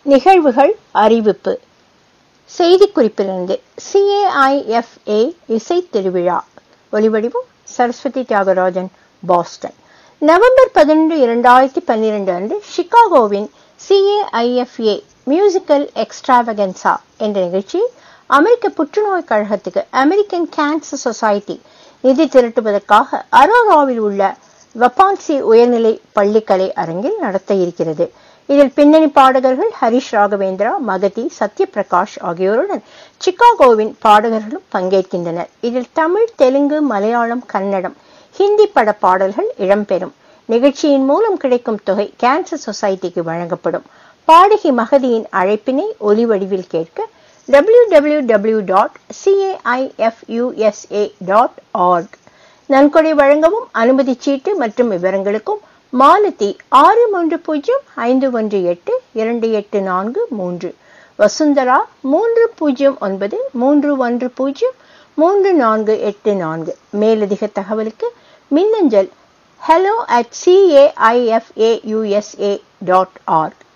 நிகழ்வுகள் அறிவிப்பு செய்திக்குறிப்பிலிருந்து சிஏஐஎஃப்ஏ இசை திருவிழா ஒலிவடிவம் சரஸ்வதி தியாகராஜன் பாஸ்டன் நவம்பர் பதினொன்று இரண்டாயிரத்தி பன்னிரண்டு அன்று சிகாகோவின் சிஏஐஎஃப்ஏ மியூசிக்கல் எக்ஸ்ட்ராவகன்சா என்ற நிகழ்ச்சியில் அமெரிக்க புற்றுநோய் கழகத்துக்கு அமெரிக்கன் கேன்சர் சொசைட்டி நிதி திரட்டுவதற்காக அரோராவில் உள்ள வப்பான்சி உயர்நிலை பள்ளிக்கலை அரங்கில் நடத்த இருக்கிறது இதில் பின்னணி பாடகர்கள் ஹரிஷ் ராகவேந்திரா மகதி சத்யபிரகாஷ் ஆகியோருடன் சிகாகோவின் பாடகர்களும் பங்கேற்கின்றனர் இதில் தமிழ் தெலுங்கு மலையாளம் கன்னடம் ஹிந்தி பட பாடல்கள் இடம்பெறும் நிகழ்ச்சியின் மூலம் கிடைக்கும் தொகை கேன்சர் சொசைட்டிக்கு வழங்கப்படும் பாடகி மகதியின் அழைப்பினை ஒலி வடிவில் கேட்க W W W dot CAIFUSA dot org நன்கொடை வழங்கவும் அனுமதி சீட்டு மற்றும் விவரங்களுக்கும் மாலதி ஆறு மூன்று பூஜ்ஜியம் ஐந்து ஒன்று எட்டு இரண்டு எட்டு நான்கு மூன்று வசுந்தரா மூன்று பூஜ்ஜியம் ஒன்பது மூன்று ஒன்று பூஜ்ஜியம் மூன்று நான்கு எட்டு நான்கு மேலதிக தகவலுக்கு மின்னஞ்சல் hello at CAIFAUSA dot arc